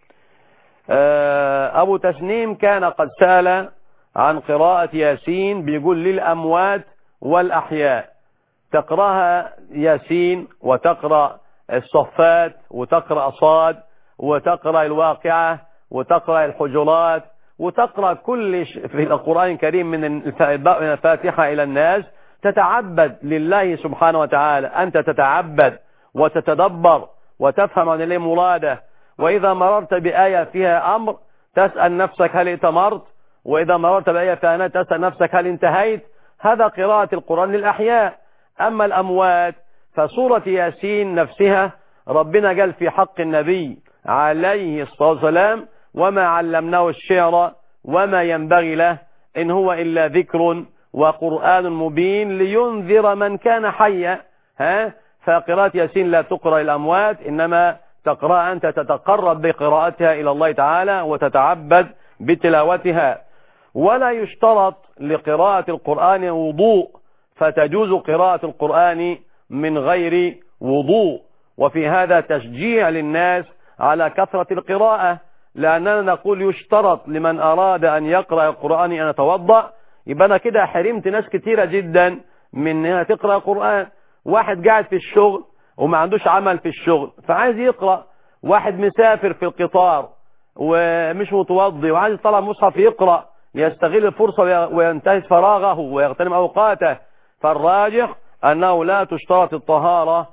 آه، أبو تسنيم كان قد سأل عن قراءة ياسين بيقول للأموات والأحياء تقرأها ياسين وتقرأ الصفات وتقرأ صاد وتقرأ الواقعة وتقرأ الحجرات وتقرأ كل ش- في القرآن الكريم من الف- من الفاتحة إلى الناس تتعبد لله سبحانه وتعالى أنت تتعبد وتتدبر وتفهم عن الله مراده وإذا مررت بآية فيها أمر تسأل نفسك هل ائتمرت وإذا مررت بآية فيها نهي تسأل نفسك هل انتهيت هذا قراءة القرآن للأحياء أما الأموات فسورة ياسين نفسها ربنا قال في حق النبي عليه الصلاة والسلام وما علمناه الشعر وما ينبغي له إن هو إلا ذكر وقرآن مبين لينذر من كان حيا ها فقراءة ياسين لا تقرأ الأموات إنما تقرأ أنت تتقرب بقراءتها إلى الله تعالى وتتعبد بتلاوتها ولا يشترط لقراءة القرآن وضوء فتجوز قراءة القرآن من غير وضوء وفي هذا تشجيع للناس على كثرة القراءة لأننا نقول يشترط لمن أراد أن يقرأ القرآن أن يتوضأ يبقى أنا كده حرمت ناس كتيرة جدا من أنها تقرأ القرآن واحد قاعد في الشغل وما عندوش عمل في الشغل فعايز يقرأ واحد مسافر في القطار ومش متوضي وعايز يطلع مصحف يقرأ يستغل الفرصة وي- وينتهز فراغه ويغتنم أوقاته فالراجح أنه لا تشترط الطهارة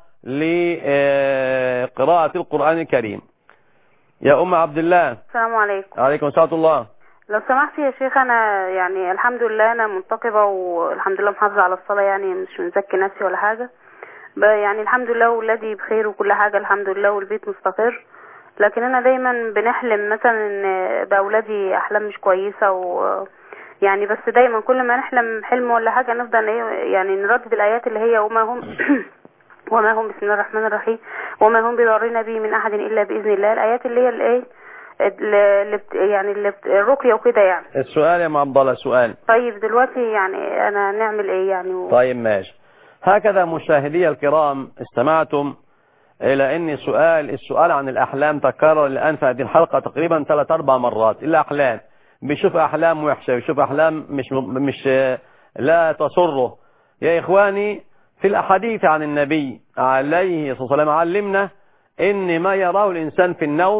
لقراءة القرآن الكريم يا أم عبد الله السلام عليكم عليكم السلام الله لو سمحت يا شيخ انا يعني الحمد لله انا منتقبه والحمد لله محافظه على الصلاه يعني مش مزكي نفسي ولا حاجه ب- يعني الحمد لله ولادي بخير وكل حاجه الحمد لله والبيت مستقر لكن انا دايما بنحلم مثلا ان باولادي احلام مش كويسه و يعني بس دايما كل ما نحلم حلم ولا حاجه نفضل إيه يعني نردد الايات اللي هي وما هم وما هم بسم الله الرحمن الرحيم وما هم بضارين به من احد الا باذن الله الايات اللي هي الايه اللي بت- يعني اللي بت- الرقيه وكده يعني السؤال يا أم عبد الله سؤال طيب دلوقتي يعني انا نعمل ايه يعني و... طيب ماشي هكذا مشاهدي الكرام استمعتم إلى أن سؤال السؤال عن الأحلام تكرر الآن في هذه الحلقة تقريبا ثلاث أربع مرات الأحلام بيشوف أحلام وحشة بيشوف أحلام مش مش لا تسره يا إخواني في الأحاديث عن النبي عليه الصلاة والسلام علمنا إن ما يراه الإنسان في النوم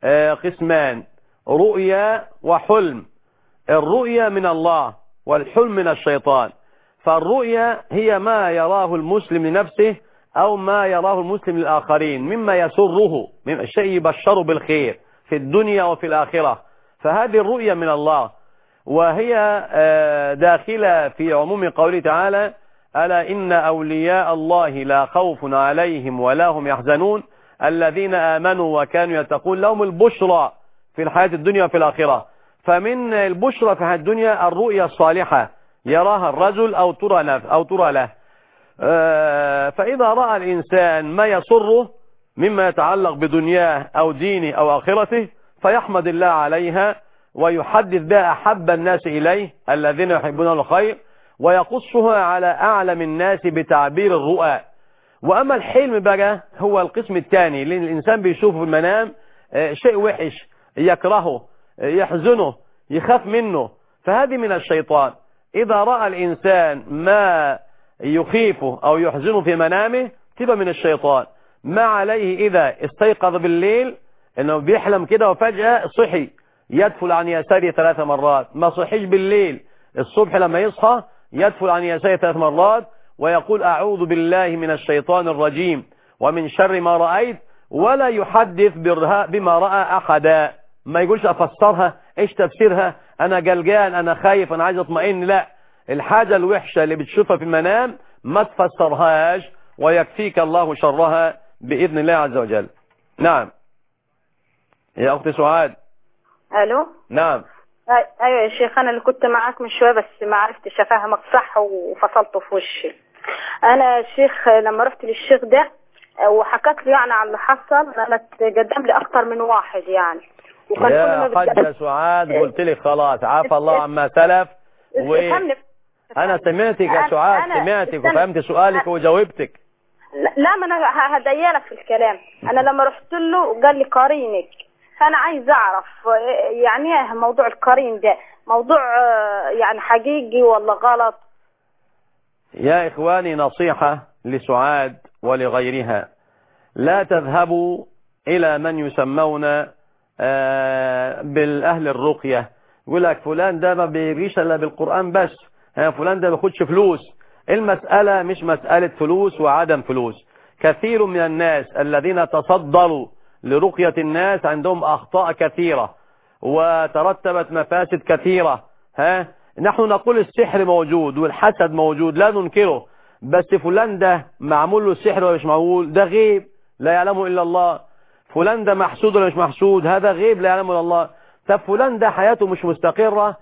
آه، قسمان رؤيا وحلم الرؤيا من الله والحلم من الشيطان فالرؤيا هي ما يراه المسلم لنفسه أو ما يراه المسلم للآخرين مما يسره من الشيء يبشر بالخير في الدنيا وفي الآخرة فهذه الرؤيا من الله وهي آه، داخلة في عموم قوله تعالى ألا إن أولياء الله لا خوف عليهم ولا هم يحزنون الذين آمنوا وكانوا يتقون لهم البشرى في الحياة الدنيا وفي الآخرة فمن البشرى في الحياة الدنيا الرؤيا الصالحة يراها الرجل أو ترى, نف أو ترى له آه، فإذا رأى الإنسان ما يسره مما يتعلق بدنياه أو دينه أو آخرته فيحمد الله عليها ويحدث بها أحب الناس إليه الذين يحبون الخير ويقصها على أعلم الناس بتعبير الرؤى وأما الحلم بقى هو القسم الثاني لأن الإنسان بيشوفه في المنام آه، شيء وحش يكرهه آه، يحزنه يخاف منه فهذه من الشيطان إذا رأى الإنسان ما يخيفه أو يحزنه في منامه تبقى من الشيطان ما عليه إذا استيقظ بالليل إنه بيحلم كده وفجأة صحي يدفل عن يساره ثلاث مرات ما صحيش بالليل الصبح لما يصحى يدفل عن يساره ثلاث مرات ويقول أعوذ بالله من الشيطان الرجيم ومن شر ما رأيت ولا يحدث برها- بما رأى أحدا ما يقولش أفسرها إيش تفسيرها أنا قلقان أنا خايف أنا عايز أطمئن لا الحاجة الوحشة اللي بتشوفها في المنام ما تفسرهاش ويكفيك الله شرها بإذن الله عز وجل نعم يا أختي سعاد الو نعم أي- ايوه يا شيخ انا اللي كنت معاك من شويه بس ما عرفتش افهمك صح وفصلته في وشي انا يا شيخ لما رحت للشيخ ده وحكت له يعني عن اللي حصل انا تقدم لي اكتر من واحد يعني وكان كل ما يا بتقدم- حاجة سعاد قلت لك خلاص عفى الله عما سلف و... افهمني أنا سمعتك يا أنا- سعاد أنا- سمعتك استنى. وفهمت سؤالك وجاوبتك لا- لا ما انا ه- هديلك في الكلام انا لما رحت له قال لي قرينك فانا عايز اعرف آه، يعني ايه موضوع القرين ده موضوع آه، يعني حقيقي ولا غلط يا إخواني نصيحة لسعاد ولغيرها لا تذهبوا إلى من يسمون آه، بالأهل الرقية يقول لك فلان ده ما بيجيش إلا بالقرآن بس ها، فلان ده ما بياخدش فلوس المسألة مش مسألة فلوس وعدم فلوس كثير من الناس الذين تصدروا لرقية الناس عندهم أخطاء كثيرة وترتبت مفاسد كثيرة ها نحن نقول السحر موجود والحسد موجود لا ننكره بس فلان ده معمول له السحر ولا مش معمول ده غيب لا يعلمه إلا الله فلان ده محسود ولا مش محسود هذا غيب لا يعلمه إلا الله طب فلان ده حياته مش مستقرة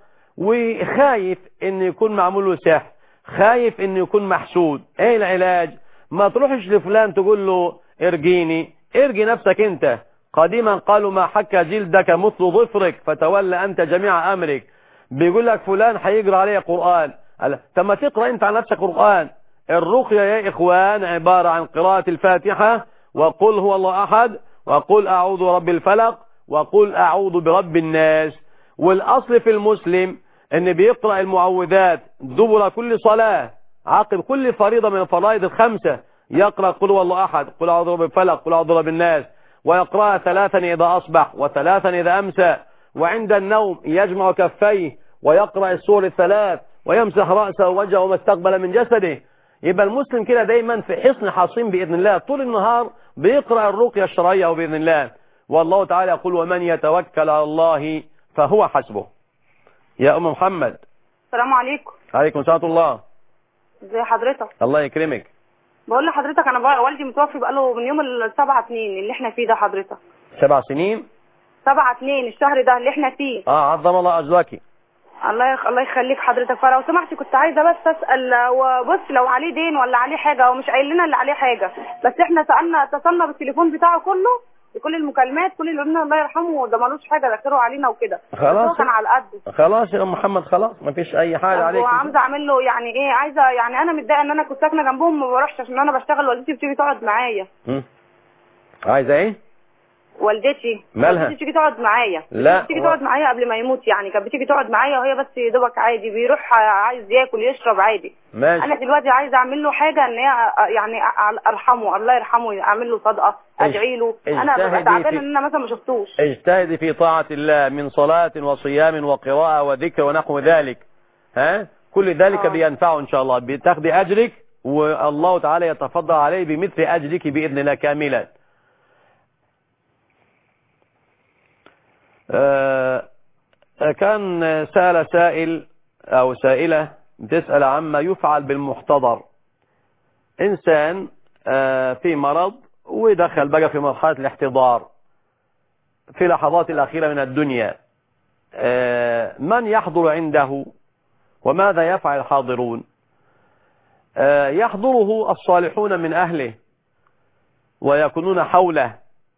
وخايف ان يكون معمول له سحر خايف ان يكون محسود ايه العلاج ما تروحش لفلان تقول له ارجيني ارجي نفسك انت قديما قالوا ما حك جلدك مثل ظفرك فتولى انت جميع امرك بيقول لك فلان هيقرا عليه قرآن قال طب ما تقرا انت على نفسك قرآن الرقية يا اخوان عبارة عن قراءة الفاتحة وقل هو الله احد وقل اعوذ برب الفلق وقل اعوذ برب الناس والاصل في المسلم ان بيقرأ المعوذات دبر كل صلاة عقب كل فريضة من الفرائض الخمسة يقرأ قل هو الله احد قل اعوذ برب الفلق قل اعوذ برب الناس ويقرأها ثلاثا اذا اصبح وثلاثا اذا امسى وعند النوم يجمع كفيه ويقرأ السور الثلاث ويمسح رأسه ووجهه وما استقبل من جسده يبقى المسلم كده دايما في حصن حصين بإذن الله طول النهار بيقرأ الرقية الشرعية وبإذن الله والله تعالى يقول ومن يتوكل على الله فهو حسبه يا أم محمد السلام عليكم عليكم سلام الله ازي حضرتك الله يكرمك بقول لحضرتك انا بقى والدي متوفي بقاله من يوم السبعة اتنين اللي احنا فيه ده حضرتك سبع سنين سبعة اتنين الشهر ده اللي احنا فيه اه عظم الله أجرك الله يخ... الله يخليك حضرتك فلو سمحتي كنت عايزه بس اسال وبص لو عليه دين ولا عليه حاجه هو مش قايل لنا اللي عليه حاجه بس احنا سالنا اتصلنا بالتليفون بتاعه كله بكل المكالمات كل اللي قلنا الله يرحمه ده ملوش حاجه ذكره علينا وكده بس خلاص. هو كان على قد خلاص يا أم محمد خلاص ما فيش أي حاجة عليك وعاوزه اعمل له يعني ايه عايزه يعني انا متضايقه ان انا كنت ساكنه جنبهم ما بروحش عشان انا بشتغل والدتي بتيجي تقعد معايا مم. عايزة ايه والدتي مالها؟ والدتي تيجي تقعد معايا لا تيجي و- تقعد معايا قبل ما يموت يعني كانت بتيجي تقعد معايا وهي بس يا دوبك عادي بيروح عايز ياكل يشرب عادي ماشي انا دلوقتي عايزه اعمل له حاجه ان هي أ- يعني أ- ارحمه الله يرحمه اعمل له صدقه ادعي له انا ببقى اجتهدي تعبانه في- ان انا مثلا ما شفتوش اجتهدي في طاعة الله من صلاة وصيام وقراءة وذكر ونحو ذلك ها كل ذلك بينفعه إن شاء الله بتاخدي أجرك والله تعالى يتفضل عليه بمثل أجرك بإذن الله كاملا آه، كان سأل سائل أو سائلة بتسأل عما يفعل بالمحتضر إنسان آه، في مرض ودخل بقى في مرحلة الاحتضار في لحظات الأخيرة من الدنيا آه، من يحضر عنده وماذا يفعل الحاضرون آه، يحضره الصالحون من أهله ويكونون حوله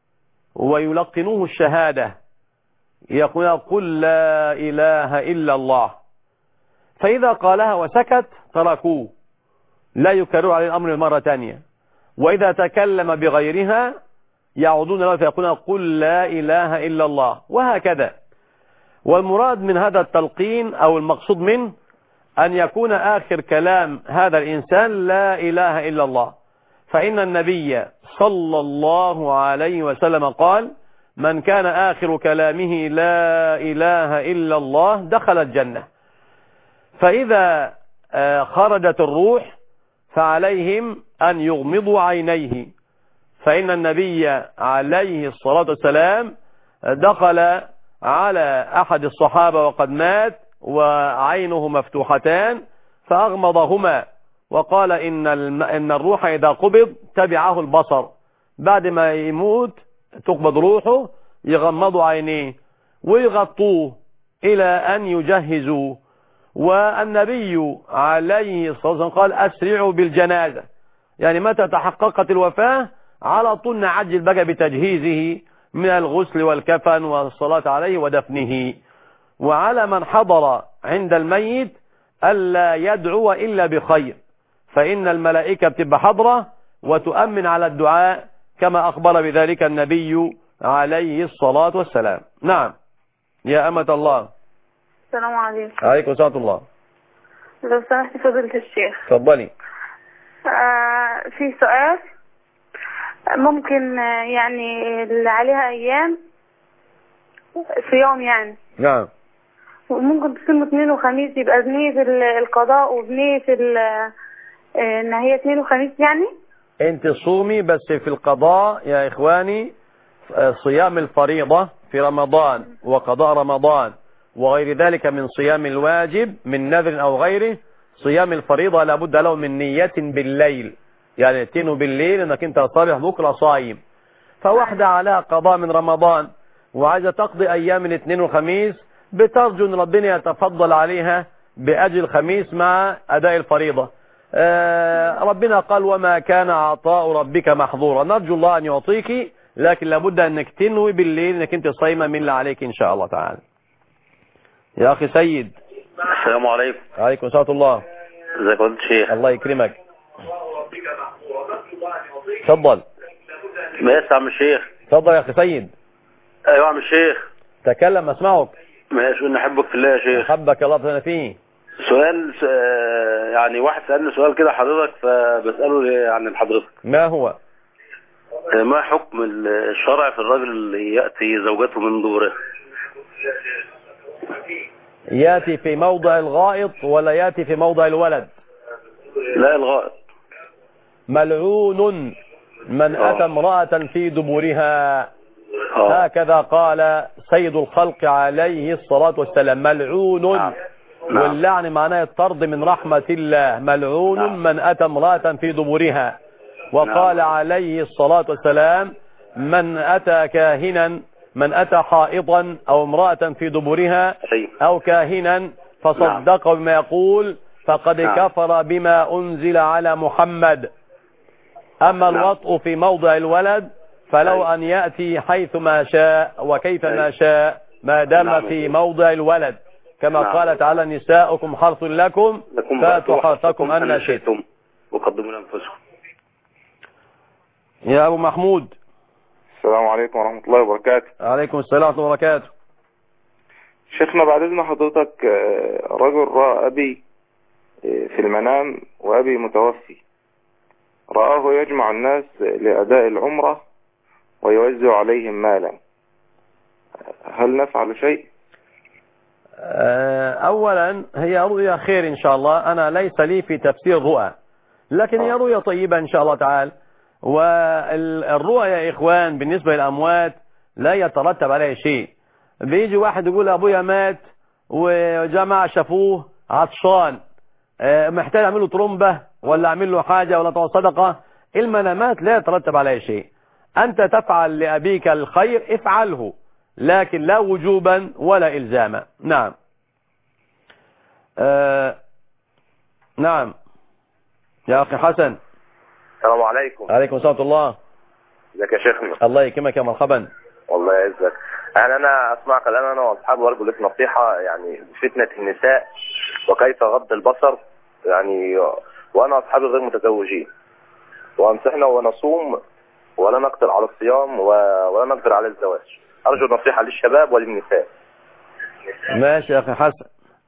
ويلقنوه الشهادة يقول قل لا إله إلا الله فإذا قالها وسكت تركوه لا يكرر عليه الأمر مرة تانية وإذا تكلم بغيرها يعودون له فيقولون قل لا إله إلا الله وهكذا والمراد من هذا التلقين أو المقصود منه أن يكون آخر كلام هذا الإنسان لا إله إلا الله فإن النبي صلى الله عليه وسلم قال من كان آخر كلامه لا إله إلا الله دخل الجنة فإذا آه، خرجت الروح فعليهم أن يغمضوا عينيه فإن النبي عليه الصلاة والسلام دخل على أحد الصحابة وقد مات وعينه مفتوحتان فأغمضهما وقال إن, الم... إن الروح إذا قبض تبعه البصر بعد ما يموت تقبض روحه يغمضوا عينيه ويغطوه إلى أن يجهزوا والنبي عليه الصلاة والسلام قال أسرعوا بالجنازة يعني متى تحققت الوفاة على طول نعجل بقى بتجهيزه من الغسل والكفن والصلاة عليه ودفنه وعلى من حضر عند الميت ألا يدعو إلا بخير فإن الملائكة بتبقى حضرة وتؤمن على الدعاء كما أخبر بذلك النبي عليه الصلاة والسلام نعم يا أمة الله السلام عليكم عليكم السلام الله لو سمحت فضيلة الشيخ تفضلي آه في سؤال ممكن آه، يعني اللي عليها أيام صيام يعني نعم وممكن تصوم اثنين وخميس يبقى بنية ال- القضاء وبنية ال- آه، ان هي اثنين وخميس يعني انت صومي بس في القضاء يا إخواني آه، صيام الفريضة في رمضان وقضاء رمضان وغير ذلك من صيام الواجب من نذر أو غيره صيام الفريضة لابد له من نية بالليل يعني تنو بالليل انك انت صالح بكرة صايم فواحدة عليها قضاء من رمضان وعايزة تقضي ايام الاثنين والخميس بترجو ان ربنا يتفضل عليها باجر الخميس مع اداء الفريضة آه ربنا قال وما كان عطاء ربك محظورا نرجو الله ان يعطيك لكن لابد انك تنوي بالليل انك انت صايمة من اللي عليك ان شاء الله تعالى يا اخي سيد السلام عليكم عليكم السلام الله ازيك يا فضيلة الشيخ الله يكرمك تفضل ماشي يا عم الشيخ تفضل يا اخي سيد ايوه يا عم الشيخ تكلم اسمعك ماشي ونحبك في الله يا شيخ حبك الله فينا فيه سؤال س- آه، يعني واحد سألني سؤال كده حضرتك فبسأله عن حضرتك ما هو آه، ما حكم الشرع في الرجل اللي يأتي زوجته من دوره ياتي في موضع الغائط ولا ياتي في موضع الولد لا الغائط ملعون من آه. اتى امرأة في دبرها آه. هكذا قال سيد الخلق عليه الصلاة والسلام ملعون نعم. واللعن معناه الطرد من رحمة الله ملعون من أتى امرأة في دبرها وقال عليه الصلاة والسلام من أتى كاهنا من أتى حائضا أو امرأة في دبرها أو كاهنا فصدقه بما يقول فقد نعم. كفر بما أنزل على محمد أما الوطء في موضع الولد فلو أن يأتي حيث ما شاء وكيف ما شاء ما دام نعم. في موضع الولد كما نعم. قال تعالى نساؤكم حرث لكم لكم فاتوا حرثكم أن شئتم وقدموا لأنفسكم يا أبو محمود السلام عليكم ورحمة الله وبركاته عليكم السلام ورحمة الله وبركاته شيخنا بعد إذن حضرتك آه، رجل رأى أبي آه، في المنام وأبي متوفي رآه يجمع الناس لأداء العمرة ويوزع عليهم مالا هل نفعل شيء؟ آه، اولا هي رؤيا خير ان شاء الله انا ليس لي في تفسير رؤى لكن هي رؤيا طيبة ان شاء الله تعالى والرؤى يا اخوان بالنسبة للاموات لا يترتب عليها شيء بيجي واحد يقول ابويا مات وجماعة شافوه عطشان آه، محتاج اعمل له ترمبة ولا اعمل له حاجة ولا طوى صدقة المنامات لا يترتب عليها شيء انت تفعل لابيك الخير افعله لكن لا وجوبا ولا الزاما نعم آه نعم يا اخي حسن السلام عليكم عليكم السلام ورحمة الله ازيك يا شيخنا الله يكرمك يا مرحبا والله يعزك يعني انا اسمعك الان انا واصحابي وارجو لك نصيحه يعني فتنه النساء وكيف غض البصر يعني وانا اصحابي غير متزوجين وانصحنا ونصوم ولا نقدر على الصيام و- ولا نقدر على الزواج ارجو نصيحه للشباب وللنساء ماشي يا اخي حسن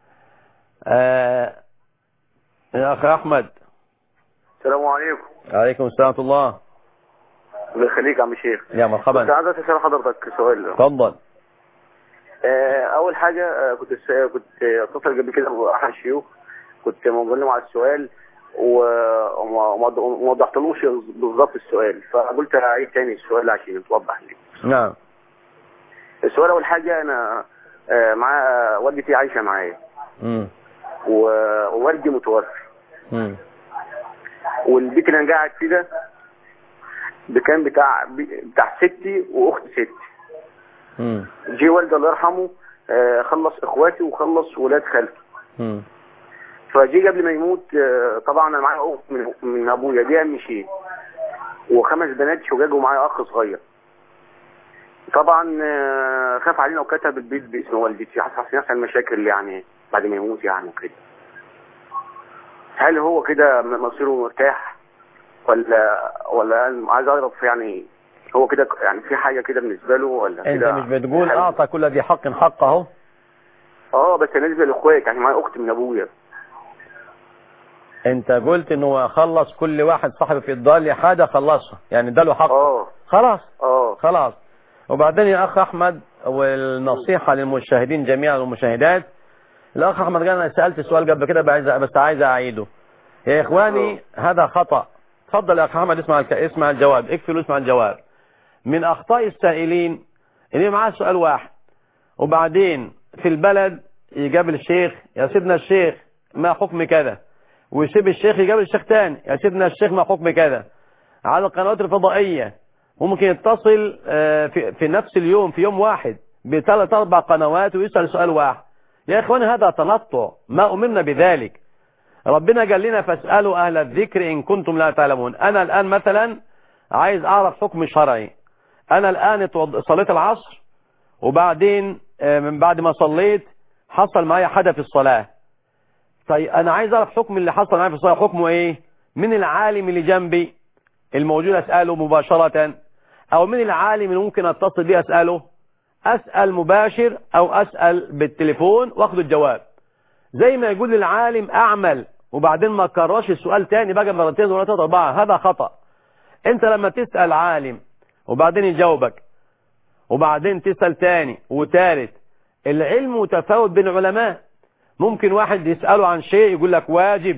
آه يا اخي احمد السلام عليكم عليكم السلام ورحمة الله الله يخليك يا عم شيخ يا كنت مرحبا عايز اسال حضرتك سؤال تفضل آه، اول حاجه آه، كنت س- كنت اتصل قبل كده باحد الشيوخ كنت مكلم على السؤال و- وما وما- وما وضحتلوش بالظبط السؤال فقلت اعيد تاني السؤال عشان يتوضح لي نعم السؤال اول حاجه انا آه، مع آه، والدتي عايشه معايا مم. و- ووالدي متوفي مم. والبيت اللي انا قاعد فيه ده ده كان بتاع بتاع ستي واخت ستي مم. جه والدي الله يرحمه آه، خلص اخواتي وخلص ولاد خالتي مم. فجي قبل ما يموت آه، طبعا انا معايا اخت من من ابويا دي ام شيء وخمس بنات شجاج ومعايا اخ صغير طبعا آه، خاف علينا وكتب البيت باسم والدتي حصل يحصل مشاكل يعني بعد ما يموت يعني وكده هل هو كده مصيره مرتاح ولا ولا أنا عايز اعرف يعني هو كده يعني في حاجه كده بالنسبه له ولا انت كده مش بتقول اعطى كل ذي حق حقه اه بس بالنسبه لاخواتي يعني معايا اخت من ابويا انت قلت انه خلص كل واحد صاحب في الضال حاجة خلصها يعني ده له حقه خلاص اه خلاص وبعدين يا اخ احمد والنصيحة للمشاهدين جميعا والمشاهدات الاخ احمد قال انا سألت سؤال قبل كده بعايز- بس عايز اعيده يا اخواني هذا خطأ تفضل يا اخ احمد اسمع الك... اسمع الجواب اكفل واسمع الجواب من اخطاء السائلين اللي معاه سؤال واحد وبعدين في البلد يقابل الشيخ يا سيدنا الشيخ ما حكم كذا ويسيب الشيخ يقابل الشيخ تاني يا سيدنا الشيخ ما حكم كذا على القنوات الفضائية ممكن يتصل آه، في, في نفس اليوم في يوم واحد بثلاث اربع قنوات ويسأل سؤال واحد يا اخواني هذا تنطع ما امرنا بذلك ربنا قال لنا فاسألوا اهل الذكر ان كنتم لا تعلمون انا الان مثلا عايز اعرف حكم شرعي انا الان اتوض- صليت العصر وبعدين آه، من بعد ما صليت حصل معايا حدث في الصلاة طيب انا عايز اعرف حكم اللي حصل معايا في الصلاة حكمه ايه من العالم اللي جنبي الموجود اسأله مباشرة او من العالم اللي ممكن اتصل بيه اسأله اسأل مباشر او اسأل بالتليفون واخد الجواب زي ما يقول للعالم اعمل وبعدين ما كررش السؤال تاني بقى مرتين ولا ثلاثة اربعة هذا خطأ انت لما تسأل عالم وبعدين يجاوبك وبعدين تسأل تاني وتالت العلم متفاوت بين العلماء ممكن واحد يسأله عن شيء يقول لك واجب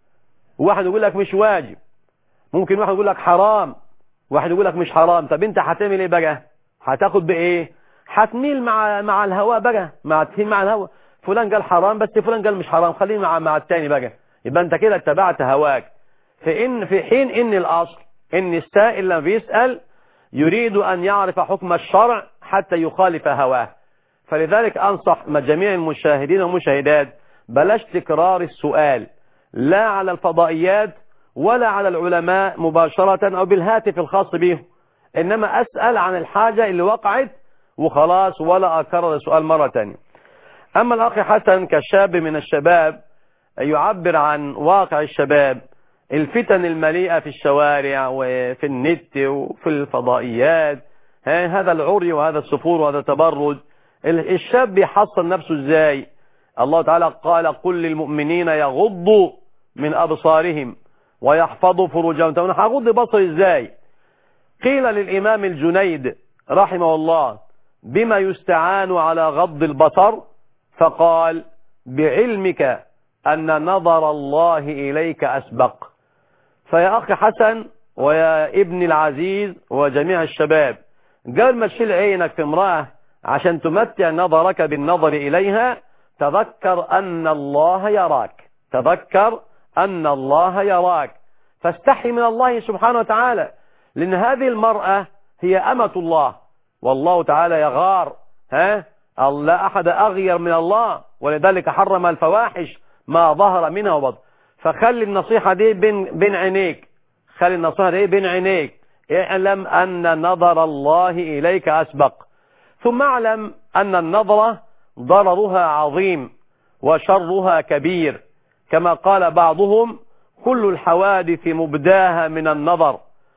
وواحد يقول لك مش واجب ممكن واحد يقول لك حرام واحد يقول لك مش حرام طب انت هتعمل ايه بقى هتاخد بايه هتميل مع مع الهواء بقى مع تميل مع الهواء فلان قال حرام بس فلان قال مش حرام خليني مع مع التاني بقى يبقى انت كده اتبعت هواك فإن في حين ان الاصل ان السائل لما بيسأل يريد ان يعرف حكم الشرع حتى يخالف هواه فلذلك انصح جميع المشاهدين والمشاهدات بلاش تكرار السؤال لا على الفضائيات ولا على العلماء مباشرة او بالهاتف الخاص بهم انما اسأل عن الحاجة اللي وقعت وخلاص ولا اكرر السؤال مرة تانية اما الاخ حسن كشاب من الشباب يعبر عن واقع الشباب الفتن المليئة في الشوارع وفي النت وفي الفضائيات ها هذا العري وهذا السفور وهذا التبرج ال- الشاب يحصن نفسه ازاي الله تعالى قال قل للمؤمنين يغضوا من أبصارهم ويحفظوا فروجهم طب انا هغض بصري ازاي قيل للإمام الجنيد رحمه الله بما يستعان على غض البصر فقال بعلمك أن نظر الله إليك أسبق فيا أخي حسن ويا ابن العزيز وجميع الشباب قبل ما تشيل عينك في امرأة عشان تمتع نظرك بالنظر إليها تذكر أن الله يراك تذكر أن الله يراك فاستحي من الله سبحانه وتعالى لأن هذه المرأة هي أمة الله والله تعالى يغار ها لا أحد أغير من الله ولذلك حرم الفواحش ما ظهر منها وبطن فخلي النصيحة دي بين, بين عينيك خلي النصيحة دي بين عينيك اعلم أن نظر الله إليك أسبق ثم اعلم أن النظرة ضررها عظيم وشرها كبير كما قال بعضهم كل الحوادث مبداها من النظر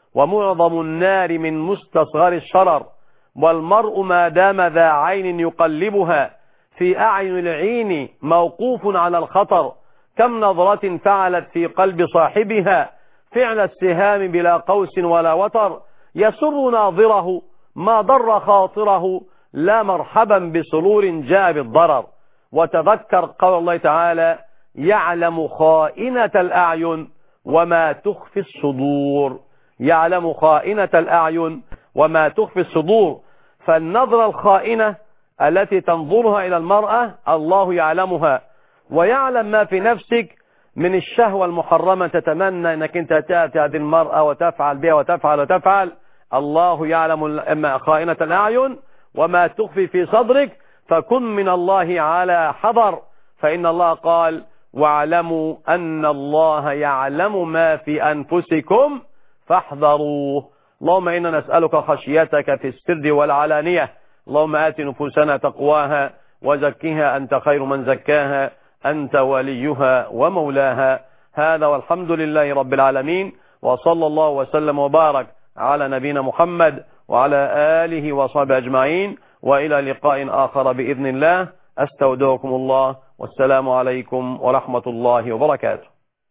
ومعظم النار من مستصغر الشرر والمرء ما دام ذا عين يقلبها في أعين العين موقوف على الخطر كم نظرة فعلت في قلب صاحبها فعل السهام بلا قوس ولا وتر يسر ناظره ما ضر خاطره لا مرحبا بسرور جاء بالضرر وتذكر قول الله تعالى يعلم خائنة الأعين وما تخفي الصدور يعلم خائنة الأعين وما تخفي الصدور فالنظرة الخائنة التي تنظرها إلى المرأة الله يعلمها ويعلم ما في نفسك من الشهوة المحرمة تتمنى أنك أنت تأتي هذه المرأة وتفعل بها وتفعل وتفعل الله يعلم خائنة الأعين وما تخفي في صدرك فكن من الله على حذر فإن الله قال واعلموا أن الله يعلم ما في أنفسكم فاحذروه اللهم إنا نسألك خشيتك في السر والعلانية اللهم آت نفوسنا تقواها وزكها أنت خير من زكاها أنت وليها ومولاها هذا والحمد لله رب العالمين وصلى الله وسلم وبارك على نبينا محمد وعلى آله وصحبه أجمعين وإلى لقاء آخر بإذن الله أستودعكم الله والسلام عليكم ورحمة الله وبركاته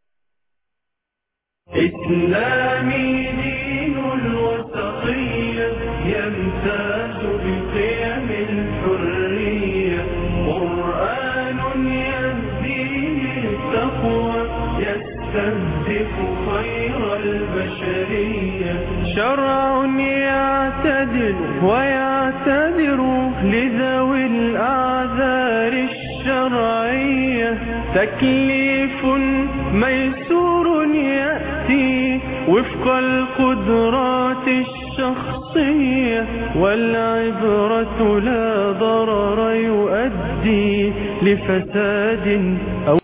إسلامي دين الوسطية يمتاز بقيم الحرية قرآن يهدي للتقوى يستهدف خير البشرية شرع يعتدل ويعتذر لذوي الأعذار الشرعية تكليف ميسور يأتي وفق القدرات الشخصية والعبرة لا ضرر يؤدي لفساد أو